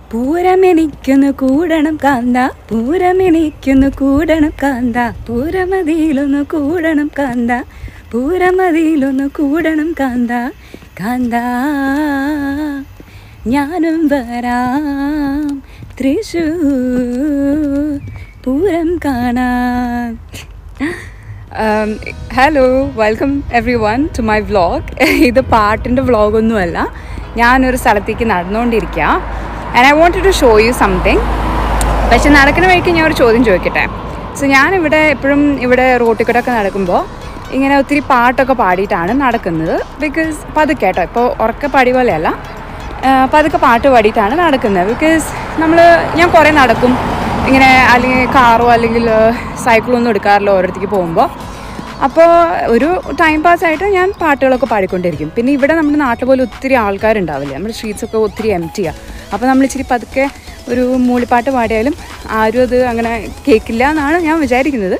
പൂരമെനിക്കൊന്ന് കൂടണം കാന്ത പൂരമെനിക്കൊന്ന് കൂടണം കാന്ത പൂരമതിയിലൊന്ന് കൂടണം കാന്ത പൂരമതിയിലൊന്ന് കൂടണം കാന്ത കാന്ത ഞാനും വരാം തൃശൂർ പൂരം കാണാൻ hello welcome everyone to my vlog ഇത് പാട്ടിൻ്റെ വ്ളോഗൊന്നുമല്ല ഞാനൊരു സ്ഥലത്തേക്ക് നടന്നുകൊണ്ടിരിക്കുക and I want to show you something പക്ഷെ നടക്കുന്ന വഴിക്ക് ഞാൻ ഒരു ചോദ്യം ചോദിക്കട്ടെ സോ ഞാനിവിടെ എപ്പോഴും ഇവിടെ റോട്ടിൽ കൂടെ ഒക്കെ നടക്കുമ്പോൾ ഇങ്ങനെ ഒത്തിരി പാട്ടൊക്കെ പാടിയിട്ടാണ് നടക്കുന്നത് ബിക്കോസ് പതുക്കെ കേട്ടോ ഇപ്പോൾ ഉറക്ക പാടി പോലെയല്ല ആ, പതുക്കെ പാട്ട് പാടിയിട്ടാണ് നടക്കുന്നത് ബിക്കോസ് നമ്മൾ ഞാൻ കുറേ നടക്കും ഇങ്ങനെ അല്ലെങ്കിൽ കാറോ അല്ലെങ്കിൽ സൈക്കിളോ ഒന്നും എടുക്കാറില്ല ഓരോരുത്തേക്ക് പോകുമ്പോൾ അപ്പോൾ ഒരു ടൈം പാസ് ആയിട്ട് ഞാൻ പാട്ടുകളൊക്കെ പാടിക്കൊണ്ടിരിക്കും പിന്നെ ഇവിടെ നമ്മുടെ നാട്ടിൽ പോലെ ഒത്തിരി ആൾക്കാരുണ്ടാവില്ല നമ്മുടെ സ്ട്രീറ്റ്സ് ഒക്കെ ഒത്തിരി എം ടിയാണ് അപ്പോൾ നമ്മൾ ഇച്ചിരി പതുക്കെ ഒരു മൂളിപ്പാട്ട് പാടിയാലും ആരും അത് അങ്ങനെ കേൾക്കില്ല എന്നാണ് ഞാൻ വിചാരിക്കുന്നത്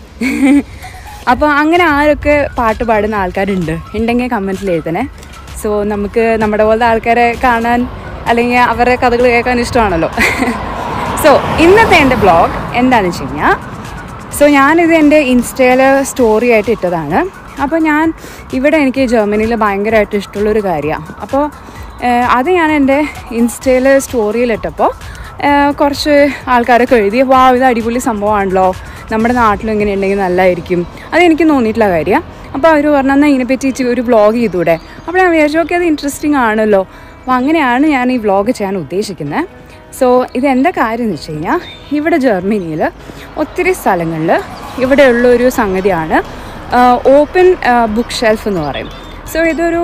അപ്പോൾ അങ്ങനെ ആരൊക്കെ പാട്ട് പാടുന്ന ആൾക്കാരുണ്ട് ഉണ്ടെങ്കിൽ കമൻറ്റിൽ എഴുതണേ സോ നമുക്ക് നമ്മുടെ പോലത്തെ ആൾക്കാരെ കാണാൻ അല്ലെങ്കിൽ അവരുടെ കഥകൾ കേൾക്കാൻ ഇഷ്ടമാണല്ലോ സോ ഇന്നത്തെ എൻ്റെ ബ്ലോഗ് എന്താണെന്ന് വെച്ച് കഴിഞ്ഞാൽ സോ ഞാനിത് എൻ്റെ ഇൻസ്റ്റയിൽ സ്റ്റോറി ആയിട്ട് ഇട്ടതാണ് അപ്പോൾ ഞാൻ ഇവിടെ എനിക്ക് ജർമ്മനിയിൽ ഭയങ്കരമായിട്ട് ഇഷ്ടമുള്ളൊരു കാര്യമാണ് അപ്പോൾ ഏഹ്, അത് ഞാൻ എൻ്റെ ഇൻസ്റ്റയിൽ സ്റ്റോറിയിലിട്ടപ്പോൾ ഏഹ്, കുറച്ച് ആൾക്കാരൊക്കെ എഴുതി വാ ഇത് അടിപൊളി സംഭവമാണല്ലോ നമ്മുടെ നാട്ടിലും ഇങ്ങനെ ഉണ്ടെങ്കിൽ നല്ലതായിരിക്കും അത് എനിക്ക് തോന്നിയിട്ടുള്ള കാര്യമാണ് അപ്പോൾ അവർ പറഞ്ഞു എന്നാൽ ഇതിനെപ്പറ്റി ഇച്ചിരി ഒരു വ്ളോഗ് ചെയ്തൂടെ അപ്പോൾ ഞാൻ വിചാരിച്ചു ഓക്കെ അത് ഇൻട്രസ്റ്റിംഗ് ആണല്ലോ അപ്പോൾ അങ്ങനെയാണ് ഞാൻ ഈ വ്ളോഗ് ചെയ്യാൻ ഉദ്ദേശിക്കുന്നത് സോ ഇത് എന്താ കാര്യം എന്ന് വെച്ച് കഴിഞ്ഞാൽ ഇവിടെ ജർമ്മനിയിൽ ഒത്തിരി സ്ഥലങ്ങളിൽ ഇവിടെയുള്ള ഒരു സംഗതിയാണ് ഓപ്പൺ ബുക്ക് ഷെൽഫ് എന്ന് പറയും സോ ഇതൊരു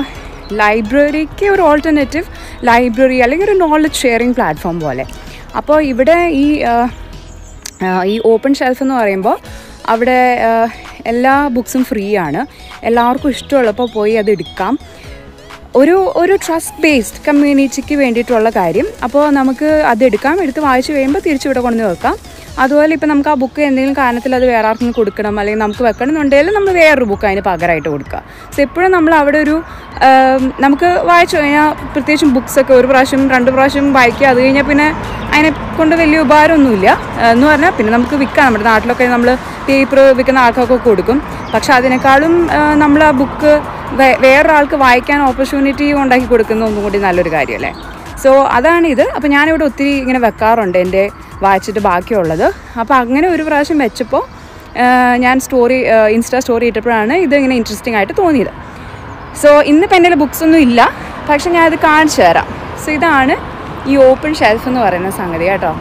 ലൈബ്രറിക്ക് ഒരു ഓൾട്ടർനേറ്റീവ് ലൈബ്രറി അല്ലെങ്കിൽ ഒരു നോളജ് ഷെയറിങ് പ്ലാറ്റ്ഫോം പോലെ അപ്പോൾ ഇവിടെ ഈ ആ, ആ, ഈ ഓപ്പൺ ഷെൽഫ് എന്ന് പറയുമ്പോൾ അവിടെ ആ, എല്ലാ ബുക്സും ഫ്രീ ആണ് എല്ലാവർക്കും ഇഷ്ടമുള്ളപ്പോൾ പോയി അത് എടുക്കാം ഒരു ഒരു ട്രസ്റ്റ് ബേസ്ഡ് കമ്മ്യൂണിറ്റിക്ക് വേണ്ടിയിട്ടുള്ള കാര്യം അപ്പോൾ നമുക്ക് അത് എടുക്കാം എടുത്ത് വായിച്ച് കഴിയുമ്പോൾ തിരിച്ചു ഇവിടെ കൊണ്ടുവന്ന് വെക്കാം അതുപോലെ ഇപ്പോൾ നമുക്ക് ആ ബുക്ക് എന്തെങ്കിലും കാരണത്തിൽ അത് വേറെ ആർക്കും കൊടുക്കണം അല്ലെങ്കിൽ നമുക്ക് വെക്കണം എന്നുണ്ടെങ്കിൽ നമ്മൾ വേറൊരു ബുക്ക് അതിന് പകരമായിട്ട് കൊടുക്കുക സോ എപ്പോഴും നമ്മൾ അവിടെ ഒരു ആം, നമുക്ക് വായിച്ചു കഴിഞ്ഞാൽ പ്രത്യേകിച്ചും ബുക്സൊക്കെ ഒരു പ്രാവശ്യം രണ്ട് പ്രാവശ്യം വായിക്കുക അത് കഴിഞ്ഞാൽ പിന്നെ അതിനെ കൊണ്ട് വലിയ ഉപകാരമൊന്നുമില്ല ആ, എന്ന് പറഞ്ഞാൽ പിന്നെ നമുക്ക് വിൽക്കാം നമ്മുടെ നാട്ടിലൊക്കെ നമ്മൾ പേപ്പർ വിൽക്കുന്ന ആൾക്കൊക്കെ കൊടുക്കും പക്ഷെ അതിനേക്കാളും നമ്മൾ ആ ബുക്ക് വേറൊരാൾക്ക് വായിക്കാൻ ഓപ്പർച്യൂണിറ്റി ഉണ്ടാക്കി കൊടുക്കുന്ന ഒന്നും കൂടി നല്ലൊരു കാര്യമല്ലേ സോ അതാണ് ഇത് അപ്പോൾ ഞാനിവിടെ ഒത്തിരി ഇങ്ങനെ വെക്കാറുണ്ട് എൻ്റെ വായിച്ചിട്ട് ബാക്കിയുള്ളത് അപ്പോൾ അങ്ങനെ ഒരു പ്രാവശ്യം വെച്ചപ്പോൾ ആ, ഞാൻ സ്റ്റോറി ഇൻസ്റ്റാ സ്റ്റോറി ഇട്ടപ്പോഴാണ് ഇത് ഇങ്ങനെ ഇൻട്രസ്റ്റിംഗ് ആയിട്ട് തോന്നിയത് സോ ഇന്നിപ്പോൾ എൻ്റെ ബുക്സ് ഒന്നും ഇല്ല പക്ഷെ ഞാൻ ഇത് കാണിച്ചു തരാം സോ ഇതാണ് ഈ ഓപ്പൺ ഷെൽഫ് എന്ന് പറയുന്ന സംഗതി കേട്ടോ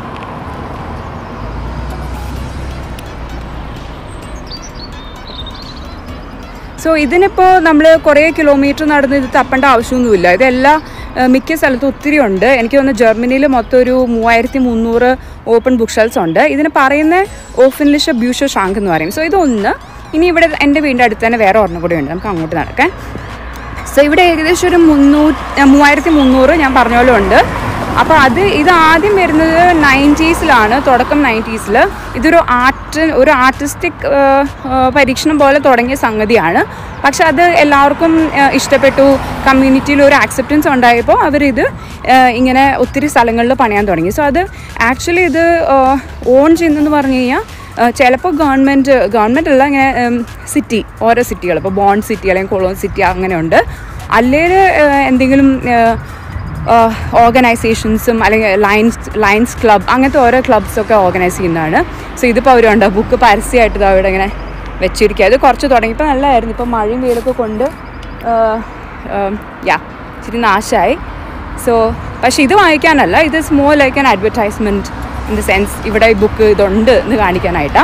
സോ ഇതിനിപ്പോൾ നമ്മൾ കുറേ കിലോമീറ്റർ നടന്ന് ഇത് തപ്പേണ്ട ആവശ്യമൊന്നുമില്ല ഇതെല്ലാം ഏഹ്, മിക്ക സ്ഥലത്തും ഒത്തിരി ഉണ്ട് എനിക്ക് തോന്നുന്നു ജർമ്മനിയിൽ മൊത്തം ഒരു മൂവായിരത്തി മുന്നൂറ് ഓപ്പൺ ബുക്ക് ഷെൽസ് ഉണ്ട് ഇതിന് പറയുന്ന ഓഫൻലിഷ ബ്യൂഷ ഷാങ്ക് എന്ന് പറയും സോ ഇതൊന്ന് ഇനി ഇവിടെ എൻ്റെ വീടിൻ്റെ അടുത്ത് തന്നെ വേറെ ഒരെണ്ണം കൂടി ഉണ്ട് നമുക്ക് അങ്ങോട്ട് നടക്കാൻ സോ ഇവിടെ ഏകദേശം ഒരു മുന്നൂറ്റി മൂവായിരത്തി മുന്നൂറ് ഞാൻ പറഞ്ഞ പോലെ ഉണ്ട് അപ്പോൾ അത് ഇത് ആദ്യം വരുന്നത് നയൻറ്റീസിലാണ് തുടക്കം നയൻറ്റീസിൽ ഇതൊരു ആർട്ട് ഒരു ആർട്ടിസ്റ്റിക് പരീക്ഷണം പോലെ തുടങ്ങിയ സംഗതിയാണ് പക്ഷെ അത് എല്ലാവർക്കും ആ, ഇഷ്ടപ്പെട്ടു കമ്മ്യൂണിറ്റിയിൽ ഒരു ആക്സെപ്റ്റൻസ് ഉണ്ടായപ്പോൾ അവരിത് ആ, ഇങ്ങനെ ഒത്തിരി സ്ഥലങ്ങളിൽ പണിയാൻ തുടങ്ങി സോ അത് ആക്ച്വലി ഇത് ഓൺ ചെയ്യുന്നതെന്ന് പറഞ്ഞു കഴിഞ്ഞാൽ ചിലപ്പോൾ ഗവൺമെൻറ് ഗവൺമെൻറ് അല്ല ഇങ്ങനെ സിറ്റി ഓരോ സിറ്റികൾ ഇപ്പോൾ ബോണ്ട് സിറ്റി അല്ലെങ്കിൽ കൊളോൺ സിറ്റി അങ്ങനെയുണ്ട് അല്ലെങ്കിൽ എന്തെങ്കിലും ഓർഗനൈസേഷൻസും അല്ലെങ്കിൽ ലയൻസ് ലയൻസ് ക്ലബ് അങ്ങനത്തെ ഓരോ ക്ലബ്സൊക്കെ ഓർഗനൈസ് ചെയ്യുന്നതാണ് സോ ഇതിപ്പോൾ അവരുണ്ട് ബുക്ക് പരസ്യമായിട്ട് ഇത് അവിടെ ഇങ്ങനെ വെച്ചിരിക്കുക അത് കുറച്ച് തുടങ്ങിയപ്പോൾ നല്ലതായിരുന്നു ഇപ്പോൾ മഴയും വെയിലൊക്കെ കൊണ്ട് യാ ഇച്ചിരി നാശമായി സോ പക്ഷേ ഇത് വായിക്കാനല്ല ഇത് small like an advertisement in the sense ഇവിടെ ഈ ബുക്ക് ഇതുണ്ട് എന്ന് കാണിക്കാനായിട്ടാണ്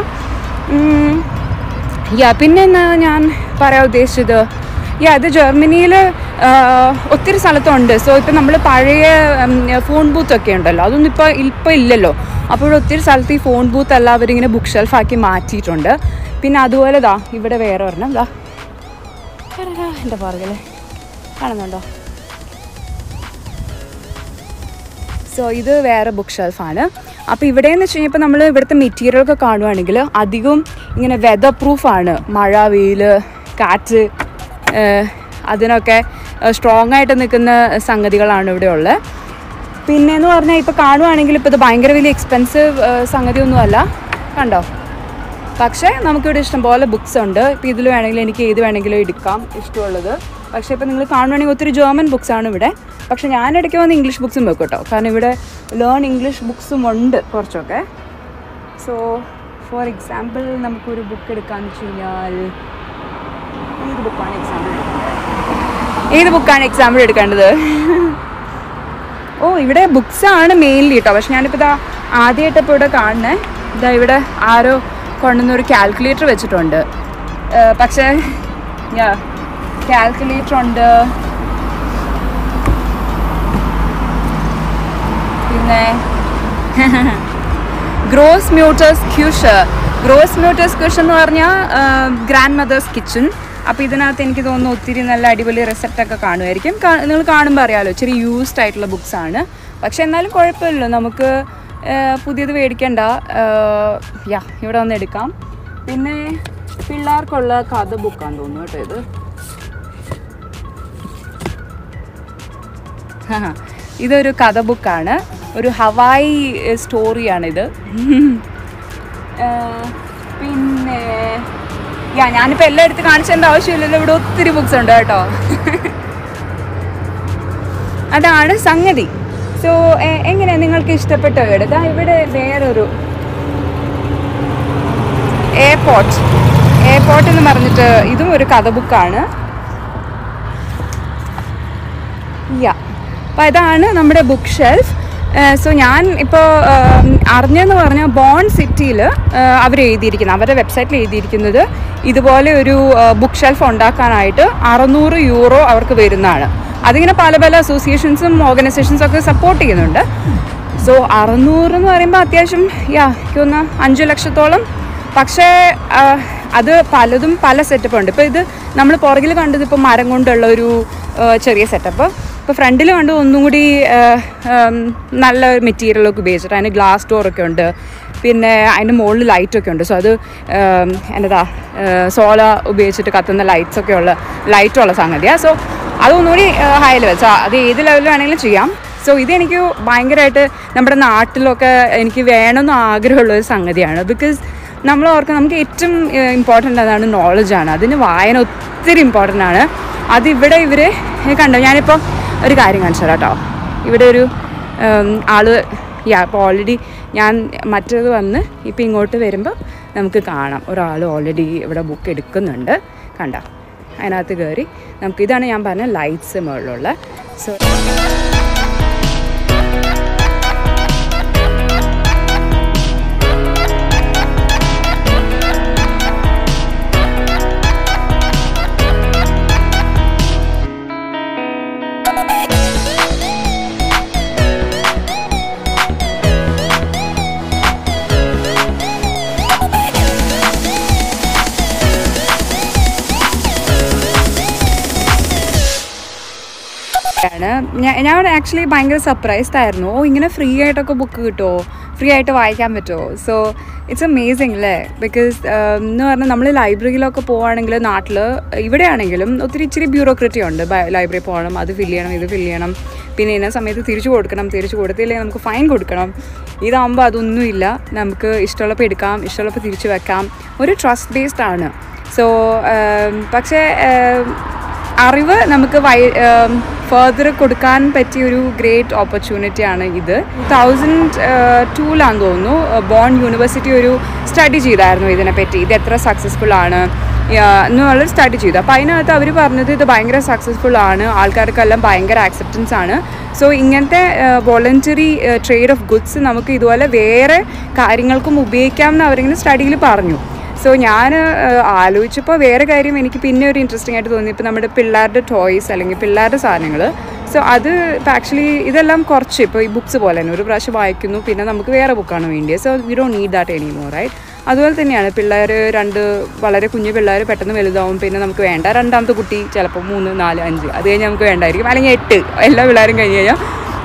യാ പിന്നെ എന്നാ ഞാൻ പറയാൻ ഉദ്ദേശിച്ചത് യാ ഇത് ജർമ്മനിയിൽ ഒത്തിരി സ്ഥലത്തുണ്ട് സോ ഇപ്പം നമ്മൾ പഴയ ഫോൺ ബൂത്ത് ഒക്കെ ഉണ്ടല്ലോ അതൊന്നും ഇപ്പോൾ ഇപ്പോൾ ഇല്ലല്ലോ അപ്പോൾ ഇവിടെ ഒത്തിരി സ്ഥലത്ത് ഈ ഫോൺ ബൂത്ത് എല്ലാം അവരിങ്ങനെ ബുക്ക് ഷെൽഫാക്കി മാറ്റിയിട്ടുണ്ട് പിന്നെ അതുപോലെ ദാ ഇവിടെ വേറെ ഒരെണ്ണം ദാ എൻ്റെ പുറകിൽ കാണുന്നുണ്ടോ സോ ഇത് വേറെ ബുക്ക് ഷെൽഫാണ് അപ്പോൾ ഇവിടെയെന്ന് വെച്ച് കഴിഞ്ഞാൽ ഇപ്പോൾ നമ്മൾ ഇവിടുത്തെ മെറ്റീരിയൽ ഒക്കെ കാണുവാണെങ്കിൽ അധികവും ഇങ്ങനെ വെതർ പ്രൂഫാണ് മഴ വെയിൽ കാറ്റ് ഏഹ്, അതിനൊക്കെ സ്ട്രോങ് ആയിട്ട് നിൽക്കുന്ന സംഗതികളാണ് ഇവിടെ ഉള്ളത് പിന്നെ എന്ന് പറഞ്ഞാൽ ഇപ്പോൾ കാണുവാണെങ്കിൽ ഇപ്പോൾ ഇത് ഭയങ്കര വലിയ എക്സ്പെൻസീവ് സംഗതിയൊന്നുമല്ല കണ്ടോ പക്ഷേ നമുക്കിവിടെ ഇഷ്ടംപോലെ ബുക്സ് ഉണ്ട് ഇപ്പോൾ ഇതിൽ വേണമെങ്കിൽ എനിക്ക് ഏത് വേണമെങ്കിലും എടുക്കാം ഇഷ്ടമുള്ളത് പക്ഷേ ഇപ്പോൾ നിങ്ങൾ കാണുവാണെങ്കിൽ ഒത്തിരി ജർമ്മൻ ബുക്സ് ആണ് ഇവിടെ പക്ഷേ ഞാൻ ഇടയ്ക്ക് വന്ന് ഇംഗ്ലീഷ് ബുക്സും വെക്കും കേട്ടോ കാരണം ഇവിടെ ലേൺ ഇംഗ്ലീഷ് ബുക്സും ഉണ്ട് കുറച്ചൊക്കെ സോ ഫോർ എക്സാമ്പിൾ നമുക്കൊരു ബുക്ക് എടുക്കാന്ന് വെച്ച് കഴിഞ്ഞാൽ ഏത് ബുക്കാണ് എക്സാമ്പിൾ എടുക്കേണ്ടത് ഏത് ബുക്കാണ് എക്സാമ്പിൾ എടുക്കേണ്ടത് ഓ ഇവിടെ ബുക്സ് ആണ് മെയിൻലി കേട്ടോ പക്ഷെ ഞാനിപ്പോൾ ഇതാ ആദ്യമായിട്ട് ഇപ്പോൾ ഇവിടെ കാണുന്നത് ഇതാ ഇവിടെ ആരോ കൊണ്ടുവന്ന ഒരു കാൽക്കുലേറ്റർ വെച്ചിട്ടുണ്ട് ഏർ പക്ഷേ യാ കാൽക്കുലേറ്റർ ഉണ്ട് പിന്നെ ഗ്രോസ് മ്യൂട്ടേഴ്സ് ക്യൂഷ് ഗ്രോസ് മ്യൂട്ടേഴ്സ് ക്യൂഷ് എന്ന് പറഞ്ഞാൽ ഗ്രാൻഡ് മദേഴ്സ് കിച്ചൺ അപ്പോൾ ഇതിനകത്ത് എനിക്ക് തോന്നുന്നു ഒത്തിരി നല്ല അടിപൊളി റെസെപ്റ്റ് ഒക്കെ കാണുമായിരിക്കും നിങ്ങൾ കാണുമ്പോൾ അറിയാമല്ലോ ഇച്ചിരി യൂസ്ഡ് ആയിട്ടുള്ള ബുക്സ് ആണ് പക്ഷെ എന്നാലും കുഴപ്പമില്ലല്ലോ നമുക്ക് ആ, പുതിയത് മേടിക്കണ്ട യാ ഇവിടെ വന്ന് എടുക്കാം പിന്നെ പിള്ളേർക്കുള്ള കഥ ബുക്കാന്ന് തോന്നുന്നു കേട്ടോ ഇത് ഹാ, ഇതൊരു കഥ ബുക്കാണ് ഒരു ഹവായി സ്റ്റോറിയാണിത് പിന്നെ യാ ഞാനിപ്പോൾ എല്ലാം എടുത്ത് കാണിച്ചേണ്ട ആവശ്യമില്ലല്ലോ ഇവിടെ ഒത്തിരി ബുക്സ് ഉണ്ട് കേട്ടോ അതാണ് സംഗതി സോ എങ്ങനെ നിങ്ങൾക്ക് ഇഷ്ടപ്പെട്ട വീട് ദാ ഇവിടെ വേറൊരു എയർപോർട്ട് എയർപോർട്ട് എന്ന് പറഞ്ഞിട്ട് ഇതും ഒരു കഥ ബുക്കാണ് യാ അപ്പോൾ ഇതാണ് നമ്മുടെ ബുക്ക് ഷെൽഫ് സോ ഞാൻ ഇപ്പോൾ അറിഞ്ഞെന്ന് പറഞ്ഞാൽ ബോൺ സിറ്റിയിൽ അവർ എഴുതിയിരിക്കുന്നത് അവരുടെ വെബ്സൈറ്റിൽ എഴുതിയിരിക്കുന്നത് ഇതുപോലെ ഒരു ബുക്ക് ഷെൽഫ് ഉണ്ടാക്കാനായിട്ട് അറുന്നൂറ് യൂറോ അവർക്ക് വരുന്നതാണ് അതിങ്ങനെ പല പല അസോസിയേഷൻസും ഓർഗനൈസേഷൻസും ഒക്കെ സപ്പോർട്ട് ചെയ്യുന്നുണ്ട് സോ അറുന്നൂറ് എന്ന് പറയുമ്പോൾ അത്യാവശ്യം യാ എനിക്കൊന്ന് അഞ്ച് ലക്ഷത്തോളം പക്ഷേ ആ, അത് പലതും പല സെറ്റപ്പ് ഉണ്ട് ഇപ്പോൾ ഇത് നമ്മൾ പുറകിൽ കണ്ടത് ഇപ്പോൾ മരം കൊണ്ടുള്ള ഒരു ആ, ചെറിയ സെറ്റപ്പ് ഇപ്പോൾ ഫ്രണ്ടിൽ കണ്ട് ഒന്നും കൂടി ആ, ആം, നല്ല മെറ്റീരിയലൊക്കെ ഉപയോഗിച്ചിട്ട് അതിന് ഗ്ലാസ് ഡോറൊക്കെ ഉണ്ട് പിന്നെ അതിൻ്റെ മുകളിൽ ലൈറ്റൊക്കെ ഉണ്ട് സോ അത് ആം, എന്നതാ സോള ഉപയോഗിച്ചിട്ട് കത്തുന്ന ലൈറ്റ്സ് ഒക്കെ ഉള്ള ലൈറ്റുള്ള സംഗതിയാണ് സോ അതൊന്നുകൂടി ഹൈ ലെവൽ സോ അത് ഏത് ലെവലിൽ വേണമെങ്കിലും ചെയ്യാം സോ ഇതെനിക്ക് ഭയങ്കരമായിട്ട് നമ്മുടെ നാട്ടിലൊക്കെ എനിക്ക് വേണമെന്ന് ആഗ്രഹമുള്ള ഒരു സംഗതിയാണ് ബിക്കോസ് നമ്മൾ ഓർക്കുക നമുക്ക് ഏറ്റവും ഇമ്പോർട്ടൻ്റ് അതാണ് നോളജാണ് അതിന് വായന ഒത്തിരി ഇമ്പോർട്ടൻ്റ് ആണ് അതിവിടെ ഇവർ കണ്ടോ ഞാനിപ്പോൾ ഒരു കാര്യം കാണിച്ചു തരാം കേട്ടോ ഇവിടെ ഒരു ഉം, ആള് യാ ഇപ്പോൾ ഓൾറെഡി ഞാൻ മറ്റേത് വന്ന് ഇപ്പം ഇങ്ങോട്ട് വരുമ്പോൾ നമുക്ക് കാണാം ഒരാൾ ഓൾറെഡി ഇവിടെ ബുക്ക് എടുക്കുന്നുണ്ട് കണ്ടോ അതിനകത്ത് കയറി നമുക്ക് ഇതാണ് ഞാൻ പറഞ്ഞ ലൈറ്റ്സ് മുകളിലുള്ള സോ ആണ് ഞാൻ ഞാൻ ആക്ച്വലി ഭയങ്കര സർപ്രൈസ്ഡ് ആയിരുന്നു ഓ ഇങ്ങനെ ഫ്രീ ആയിട്ടൊക്കെ ബുക്ക് കിട്ടുമോ ഫ്രീ ആയിട്ട് വായിക്കാൻ പറ്റുമോ സോ ഇറ്റ്സ് അമേസിങ് അല്ലേ ബിക്കോസ് എന്ന് പറഞ്ഞാൽ നമ്മൾ ലൈബ്രറിയിലൊക്കെ പോവുകയാണെങ്കിൽ നാട്ടിൽ ഇവിടെയാണെങ്കിലും ഒത്തിരി ഇച്ചിരി ബ്യൂറോക്രറ്റി ഉണ്ട് ലൈബ്രറി പോകണം അത് ഫില്ല് ചെയ്യണം ഇത് ഫില്ല് ചെയ്യണം പിന്നെ ഇന്ന സമയത്ത് തിരിച്ചു കൊടുക്കണം തിരിച്ചു കൊടുത്തില്ലെങ്കിൽ നമുക്ക് ഫൈൻ കൊടുക്കണം ഇതാകുമ്പോൾ അതൊന്നുമില്ല നമുക്ക് ഇഷ്ടമുള്ളപ്പോൾ എടുക്കാം ഇഷ്ടമുള്ളപ്പോൾ തിരിച്ചു വെക്കാം ഒരു ട്രസ്റ്റ് ബേസ്ഡ് ആണ് സോ പക്ഷേ ഏം, അറിവ് നമുക്ക് വൈ ഫർദർ കൊടുക്കാൻ പറ്റിയ ഒരു ഗ്രേറ്റ് ഓപ്പർച്യൂണിറ്റി ആണ് ഇത് തൗസൻഡ് ടൂലാന്ന് തോന്നുന്നു ബോൺ യൂണിവേഴ്സിറ്റി ഒരു സ്റ്റഡി ചെയ്തായിരുന്നു ഇതിനെപ്പറ്റി ഇത് എത്ര സക്സസ്ഫുൾ ആണ് yeah, എന്നുള്ളൊരു സ്റ്റഡി ചെയ്തു അപ്പോൾ അതിനകത്ത് അവർ പറഞ്ഞത് ഇത് ഭയങ്കര സക്സസ്ഫുൾ ആണ് ആൾക്കാർക്കെല്ലാം ഭയങ്കര ആക്സെപ്റ്റൻസ് ആണ് സോ ഇങ്ങനത്തെ വോളണ്ടറി ട്രേഡ് ഓഫ് ഗുഡ്സ് നമുക്ക് ഇതുപോലെ വേറെ കാര്യങ്ങൾക്കും ഉപയോഗിക്കാം എന്ന് അവരിങ്ങനെ സ്റ്റഡിയിൽ പറഞ്ഞു സോ ഞാൻ ആലോചിച്ചപ്പോൾ വേറെ കാര്യം എനിക്ക് പിന്നെ ഒരു ഇൻട്രസ്റ്റിംഗ് ആയിട്ട് തോന്നി ഇപ്പോൾ നമ്മുടെ പിള്ളേരുടെ ടോയ്സ് അല്ലെങ്കിൽ പിള്ളേരുടെ സാധനങ്ങൾ സോ അത് ഇപ്പോൾ ആക്ച്വലി ഇതെല്ലാം കുറച്ച് ഇപ്പോൾ ഈ ബുക്സ് പോലെ തന്നെ ഒരു പ്രാവശ്യം വായിക്കുന്നു പിന്നെ നമുക്ക് വേറെ ബുക്കാണ് വേണ്ടിയത് so we don't need that any more right അതുപോലെ തന്നെയാണ് പിള്ളേർ രണ്ട് വളരെ കുഞ്ഞു പിള്ളേർ പെട്ടെന്ന് വലുതാവും പിന്നെ നമുക്ക് വേണ്ട രണ്ടാമത്തെ കുട്ടി ചിലപ്പോൾ മൂന്ന് നാല് അഞ്ച് അത് കഴിഞ്ഞ് നമുക്ക് വേണ്ടായിരിക്കും അല്ലെങ്കിൽ എട്ട് എല്ലാ പിള്ളേരും കഴിഞ്ഞ് കഴിഞ്ഞാൽ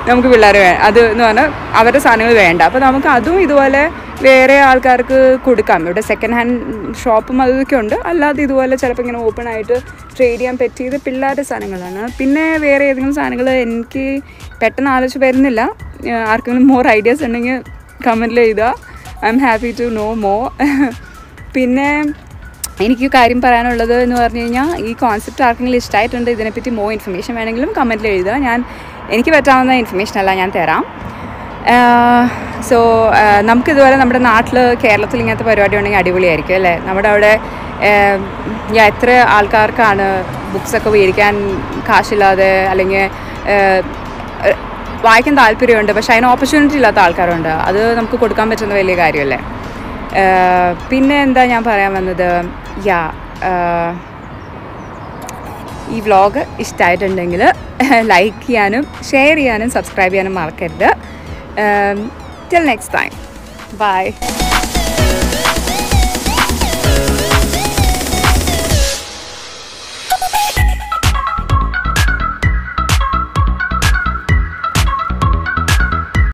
നമുക്ക് പിള്ളേർ വേ അത് എന്ന് പറഞ്ഞാൽ അവരുടെ സാധനങ്ങൾ വേണ്ട അപ്പോൾ നമുക്ക് അതും ഇതുപോലെ വേറെ ആൾക്കാർക്ക് കൊടുക്കാം ഇവിടെ സെക്കൻഡ് ഹാൻഡ് ഷോപ്പും അതൊക്കെ ഉണ്ട് അല്ലാതെ ഇതുപോലെ ചിലപ്പോൾ ഇങ്ങനെ ഓപ്പൺ ആയിട്ട് ട്രേഡ് ചെയ്യാൻ പറ്റിയത് പിള്ളേരുടെ സാധനങ്ങളാണ് പിന്നെ വേറെ ഏതെങ്കിലും സാധനങ്ങൾ എനിക്ക് പെട്ടെന്ന് ആലോചിച്ച് വരുന്നില്ല ആ, ആർക്കെങ്കിലും മോർ ഐഡിയാസ് ഉണ്ടെങ്കിൽ കമൻറ്റിൽ എഴുതുക I'm happy to know more പിന്നെ എനിക്ക് കാര്യം പറയാനുള്ളത് എന്ന് പറഞ്ഞു കഴിഞ്ഞാൽ ഈ കോൺസെപ്റ്റ് ആർക്കെങ്കിലും ഇഷ്ടമായിട്ടുണ്ട് ഇതിനെപ്പറ്റി മോ ഇൻഫർമേഷൻ വേണമെങ്കിലും കമൻറ്റിൽ എഴുതുക ഞാൻ എനിക്ക് പറ്റാവുന്ന ഇൻഫർമേഷൻ അല്ല ഞാൻ തരാം സോ നമുക്കിതുപോലെ നമ്മുടെ നാട്ടിൽ കേരളത്തിൽ ഇങ്ങനത്തെ പരിപാടി ഉണ്ടെങ്കിൽ അടിപൊളിയായിരിക്കും അല്ലേ നമ്മുടെ അവിടെ ആഹ്, ഞാൻ എത്ര ആൾക്കാർക്കാണ് ബുക്സൊക്കെ മേടിക്കാൻ കാശില്ലാതെ അല്ലെങ്കിൽ ആഹ്, വായിക്കാൻ താല്പര്യമുണ്ട് പക്ഷെ അതിന് ഓപ്പർച്യൂണിറ്റി ഇല്ലാത്ത ആൾക്കാരുണ്ട് അത് നമുക്ക് കൊടുക്കാൻ പറ്റുന്ന വലിയ കാര്യമല്ലേ ആഹ്, പിന്നെ എന്താ ഞാൻ പറയാൻ വന്നത് യാ ഈ വ്ളോഗ് ഇഷ്ടമായിട്ടുണ്ടെങ്കിൽ ലൈക്ക് ചെയ്യാനും ഷെയർ ചെയ്യാനും സബ്സ്ക്രൈബ് ചെയ്യാനും മറക്കരുത് ടിൽ നെക്സ്റ്റ് ടൈം ബൈ